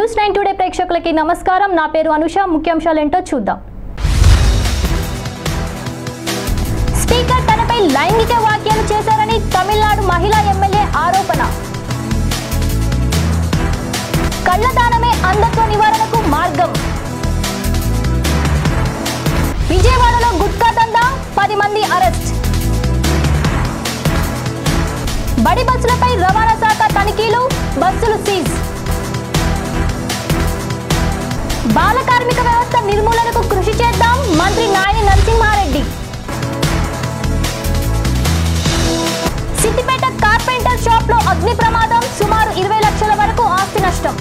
news nine today ప్రేక్షకులకి నమస్కారం నా పేరు అనుష ముఖ్యాంశాలు ఏంటో చూద్దాం స్పీకర్ తనపై లైంగిక వ్యాఖ్యలు చేశారని తమిళనాడు మహిళా ఎమ్మెల్యే ఆరోపణ కళ్ళదానమే అంధత్వ నివారణకు మార్గం విజయవాడలో గుట్కా దందా పది మంది అరెస్ట్ బడి బస్సులపై రవాణా శాఖ తనిఖీలు బస్సులు సీజ్ బాల కార్మిక వ్యవస్థ నిర్మూలనకు కృషి చేద్దాం మంత్రి నాయని నరసింహారెడ్డి సిద్దిపేట కార్పెంటర్ షాప్ లో అగ్ని ప్రమాదం సుమారు ఇరవై లక్షల వరకు ఆస్తి నష్టం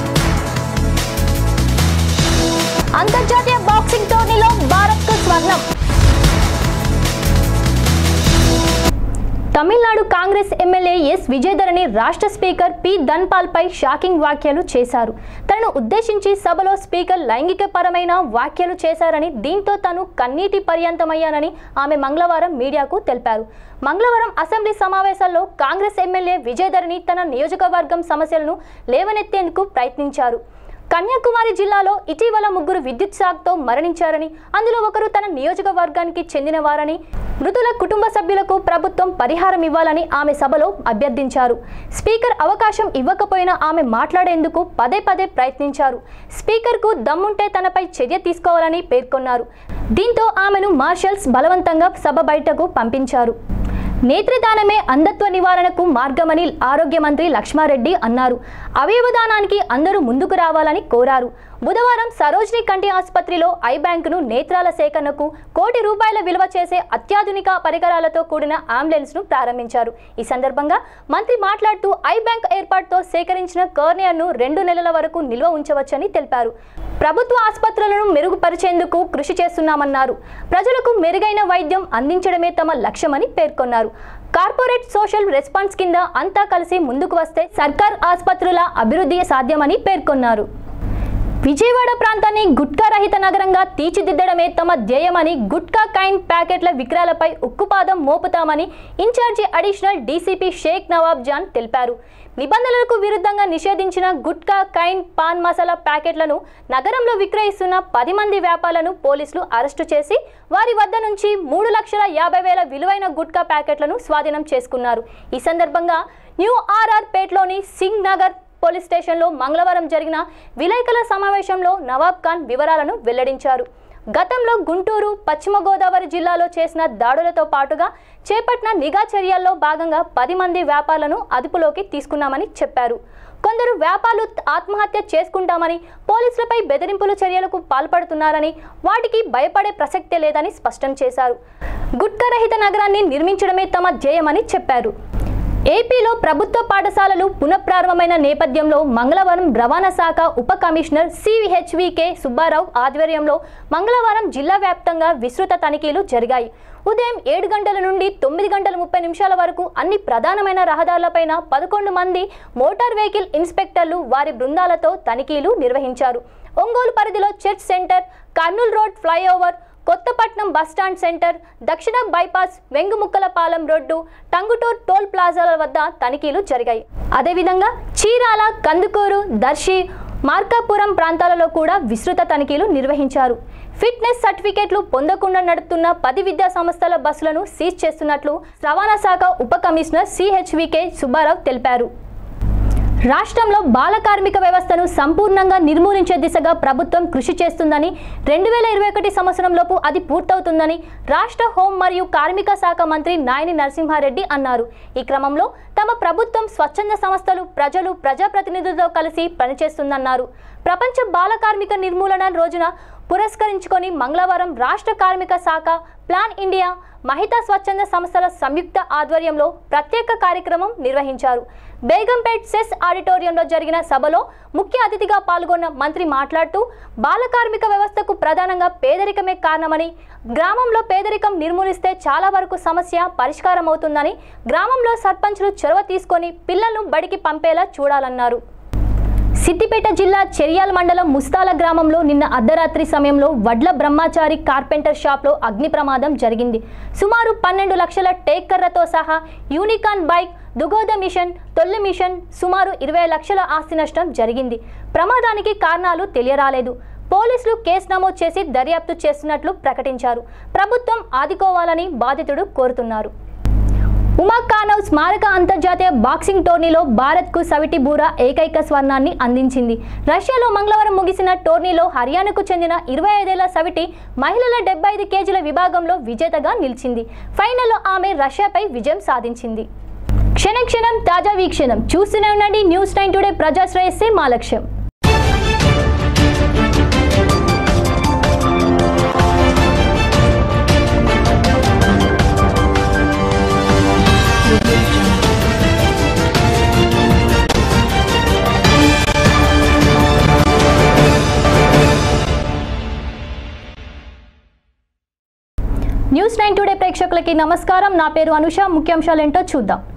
అంతర్జాతీయ బాక్సింగ్ టోర్నీలో భారత్ కు స్వర్ణం తమిళనాడు కాంగ్రెస్ ఎమ్మెల్యే ఎస్ విజయధరణి రాష్ట్ర స్పీకర్ పి ధన్పాల్ పై షాకింగ్ వ్యాఖ్యలు చేశారు తనను ఉద్దేశించి సభలో స్పీకర్ లైంగికపరమైన వ్యాఖ్యలు చేశారని దీంతో తాను కన్నీటి పర్యంతమయ్యానని ఆమె మంగళవారం మీడియాకు తెలిపారు మంగళవారం అసెంబ్లీ సమావేశాల్లో కాంగ్రెస్ ఎమ్మెల్యే విజయధరణి తన నియోజకవర్గం సమస్యలను లేవనెత్తేందుకు ప్రయత్నించారు కన్యాకుమారి జిల్లాలో ఇటీవల ముగ్గురు విద్యుత్ షాక్తో మరణించారని అందులో ఒకరు తన నియోజకవర్గానికి చెందినవారని మృతుల కుటుంబ సభ్యులకు ప్రభుత్వం పరిహారం ఇవ్వాలని ఆమె సభలో అభ్యర్థించారు స్పీకర్ అవకాశం ఇవ్వకపోయినా ఆమె మాట్లాడేందుకు పదే పదే ప్రయత్నించారు స్పీకర్కు దమ్ముంటే తనపై చర్య తీసుకోవాలని పేర్కొన్నారు దీంతో ఆమెను మార్షల్స్ బలవంతంగా సభ బయటకు పంపించారు నేత్రదానమే అంధత్వ నివారణకు మార్గమని ఆరోగ్య మంత్రి లక్ష్మారెడ్డి అన్నారు అవయవదానానికి అందరూ ముందుకు రావాలని కోరారు బుధవారం సరోజిని కంటి ఆసుపత్రిలో ఐ బ్యాంకును నేత్రాల సేకరణకు కోటి రూపాయల విలువ చేసే అత్యాధునిక పరికరాలతో కూడిన అంబులెన్స్ ను ప్రారంభించారు ఈ సందర్భంగా మంత్రి మాట్లాడుతూ ఐ బ్యాంక్ ఏర్పాటుతో సేకరించిన కర్నియాను రెండు నెలల వరకు నిల్వ ఉంచవచ్చని తెలిపారు ప్రభుత్వ ఆసుపత్రులను మెరుగుపరిచేందుకు కృషి చేస్తున్నామన్నారు ప్రజలకు మెరుగైన వైద్యం అందించడమే తమ లక్ష్యమని పేర్కొన్నారు కార్పొరేట్ సోషల్ రెస్పాన్స్ కింద అంతా కలిసి ముందుకు వస్తే సర్కార్ ఆసుపత్రుల అభివృద్ధి సాధ్యమని పేర్కొన్నారు విజయవాడ ప్రాంతాన్ని గుట్కా రహిత నగరంగా తీర్చిదిద్దడమే తమ ధ్యేయమని గుట్కా కైన్ ప్యాకెట్ల విక్రయాలపై ఉక్కుపాదం మోపుతామని incharge additional DCP Sheikh Nawab Jan తెలిపారు నిబంధనలకు విరుద్ధంగా నిషేధించిన గుట్కా కైన్ పాన్ మసాలా ప్యాకెట్లను నగరంలో విక్రయిస్తున్న పది మంది వ్యాపారులను పోలీసులు అరెస్టు చేసి వారి వద్ద నుంచి మూడు లక్షల యాభై వేల విలువైన గుట్కా ప్యాకెట్లను స్వాధీనం చేసుకున్నారు ఈ సందర్భంగా న్యూ ఆర్ఆర్ పేట్లోని సింగ్ నగర్ పోలీస్ స్టేషన్లో మంగళవారం జరిగిన విలేకరుల సమావేశంలో నవాబ్ ఖాన్ వివరాలను వెల్లడించారు గతంలో గుంటూరు పశ్చిమ గోదావరి జిల్లాలో చేసిన దాడులతో పాటుగా చేపట్టిన నిఘా చర్యల్లో భాగంగా పది మంది వ్యాపారులను అదుపులోకి తీసుకున్నామని చెప్పారు కొందరు వ్యాపారులు ఆత్మహత్య చేసుకుంటామని పోలీసులపై బెదిరింపుల చర్యలకు పాల్పడుతున్నారని వాటికి భయపడే ప్రసక్తే లేదని స్పష్టం చేశారు గుట్కరహిత నగరాన్ని నిర్మించడమే తమ ధ్యేయమని చెప్పారు ఏపీలో ప్రభుత్వ పాఠశాలలు పునఃప్రారంభమైన నేపథ్యంలో మంగళవారం రవాణా శాఖ ఉప కమిషనర్ సిహెచ్వికే సుబ్బారావు ఆధ్వర్యంలో మంగళవారం జిల్లా వ్యాప్తంగా విస్తృత తనిఖీలు జరిగాయి ఉదయం ఏడు గంటల నుండి తొమ్మిది గంటల ముప్పై నిమిషాల వరకు అన్ని ప్రధానమైన రహదారులపైన పదకొండు మంది మోటార్ వెహికల్ ఇన్స్పెక్టర్లు వారి బృందాలతో తనిఖీలు నిర్వహించారు ఒంగోలు పరిధిలో church centre Kurnool road flyover Kothapatnam bus stand centre దక్షిణ bypass Vengumukkalapalem road Tangutur toll ప్లాజాల వద్ద తనిఖీలు జరిగాయి అదేవిధంగా చీరాల కందుకూరు దర్శి మార్కాపురం ప్రాంతాలలో కూడా విస్తృత తనిఖీలు నిర్వహించారు ఫిట్నెస్ సర్టిఫికేట్లు పొందకుండా నడుపుతున్న పది విద్యా సంస్థల బస్సులను సీజ్ చేస్తున్నట్లు రవాణా శాఖ ఉప కమిషనర్ సిహెచ్వికే సుబ్బారావు తెలిపారు రాష్ట్రంలో బాల కార్మిక వ్యవస్థను సంపూర్ణంగా నిర్మూలించే దిశగా ప్రభుత్వం కృషి చేస్తుందని రెండు వేల ఇరవై ఒకటి సంవత్సరంలోపు అది పూర్తవుతుందని రాష్ట్ర హోం మరియు కార్మిక శాఖ మంత్రి నాయని నరసింహారెడ్డి అన్నారు ఈ క్రమంలో తమ ప్రభుత్వం స్వచ్ఛంద సంస్థలు ప్రజలు ప్రజాప్రతినిధులతో కలిసి పనిచేస్తుందన్నారు ప్రపంచ బాల కార్మిక నిర్మూలన రోజున పురస్కరించుకొని మంగళవారం రాష్ట్ర కార్మిక శాఖ ప్లాన్ ఇండియా మహితా స్వచ్ఛంద సంస్థల సంయుక్త ఆధ్వర్యంలో ప్రత్యేక కార్యక్రమం నిర్వహించారు బేగంపేట్ సెస్ ఆడిటోరియంలో జరిగిన సభలో ముఖ్య అతిథిగా పాల్గొన్న మంత్రి మాట్లాడుతూ బాల కార్మిక వ్యవస్థకు ప్రధానంగా పేదరికమే కారణమని గ్రామంలో పేదరికం నిర్మూలిస్తే చాలా వరకు సమస్య పరిష్కారం అవుతుందని గ్రామంలో సర్పంచ్లు చొరవ తీసుకొని పిల్లలను బడికి పంపేలా చూడాలన్నారు సిద్దిపేట జిల్లా చెరియాల మండలం ముస్తాల గ్రామంలో నిన్న అర్ధరాత్రి సమయంలో వడ్ల బ్రహ్మచారి కార్పెంటర్ షాప్లో అగ్ని ప్రమాదం జరిగింది సుమారు పన్నెండు లక్షల టేక్ కర్రతో సహా యూనికాన్ బైక్ దుగోద మిషన్ తొల్లి మిషన్ సుమారు ఇరవై లక్షల ఆస్తి నష్టం జరిగింది ప్రమాదానికి కారణాలు తెలియరాలేదు పోలీసులు కేసు నమోదు చేసి దర్యాప్తు చేస్తున్నట్లు ప్రకటించారు ప్రభుత్వం ఆదుకోవాలని బాధితుడు కోరుతున్నారు ఉమా కానవ్ స్మారక అంతర్జాతీయ బాక్సింగ్ టోర్నీలో భారత్కు సవిటి బూరా ఏకైక స్వర్ణాన్ని అందించింది రష్యాలో మంగళవారం ముగిసిన టోర్నీలో హర్యానాకు చెందిన ఇరవై ఐదేళ్ల సవిటి మహిళల డెబ్బై ఐదు కేజీల విభాగంలో విజేతగా నిలిచింది ఫైనల్లో ఆమె రష్యాపై విజయం సాధించింది క్షణ క్షణం తాజా వీక్షణం చూస్తూనే ఉండండి న్యూస్ నైన్ టుడే ప్రజాశ్రేయస్సే మా లక్ష్యం న్యూస్ నైన్ టుడే ప్రేక్షకులకి నమస్కారం నా పేరు అనుష ముఖ్యాంశాలు ఏంటో చూద్దాం